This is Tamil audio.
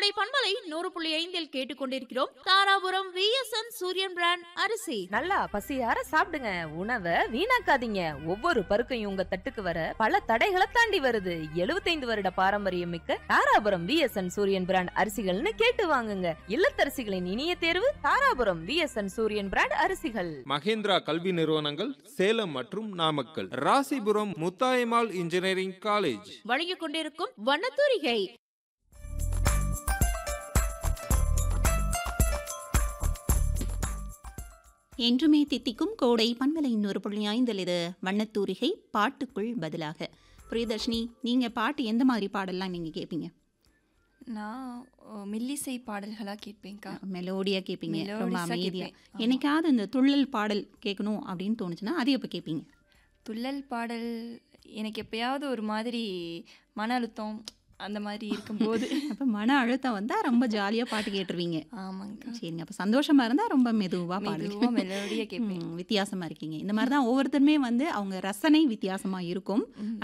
கோடை பண்பலை நூறு புள்ளி ஐந்தில் கேட்டுக்கொண்டிருக்கிறோம் தாராபுரம் விஎஸ்என் சூரியன் பிராண்ட் அரிசி நல்லா பசியார சாப்பிடுங்க உணவை வீணாக்காதீங்க ஒவ்வொரு பருக்கையும் உங்க தட்டுக்கு வர பல தடைகளை தாண்டி வருது 75 வருட பாரம்பரியம் மிக்க தாராபுரம் விஎஸ்என் சூரியன் பிராண்ட் அரிசிகள்னு கேட்டு வாங்குங்க இல்லத்தரசிகளின் இனிய தேர்வு தாராபுரம் விஎஸ்என் சூரியன் பிராண்ட் அரிசிகள் மகேந்திரா கல்வி நிறுவனங்கள் சேலம் மற்றும் நாமக்கல் ராசிபுரம் முத்தாயம்மாள் இன்ஜினியரிங் காலேஜ் வழங்கிக் கொண்டிருக்கும் வண்ணத்தூரிகை என்றுமே தித்திக்கும் கோடை பண்பலை இன்னொரு புள்ளி ஐந்தில் இது வண்ணத்தூரிகை பாட்டுக்குள் பதிலாக பிரியதர்ஷினி நீங்கள் பாட்டு எந்த மாதிரி பாடல்லாம் நீங்கள் கேட்பீங்க நான் அஹ், மெல்லிசை பாடல்களாக கேட்பேன்க்கா மெலோடியாக கேட்பீங்க ரொம்ப Melodious-ஆ அமைதியாக கேட்பேன். ஆமா. என்னைக்காவது இந்த துள்ளல் பாடல் கேட்கணும் அப்படின்னு தோணுச்சுன்னா அது எப்போ கேட்பீங்க துள்ளல் பாடல் எனக்கு எப்பயாவது ஒரு மாதிரி மன அழுத்தம் அந்த மாதிரி இருக்கும்போது அப்போ மன அழுத்தம் வந்தால் ரொம்ப ஜாலியாக பாட்டு கேட்டுருவீங்க ஆமாங்க்கா சரிங்க அப்போ சந்தோஷமாக இருந்தால் ரொம்ப மெதுவாக பாடுங்க மெதுவாக மெலோடியாக கேட்பேன் வித்தியாசமாக இருக்கீங்க இந்த மாதிரி தான் ஒவ்வொருத்தருமே வந்து அவங்க ரசனை வித்தியாசமாக இருக்கும் ம்.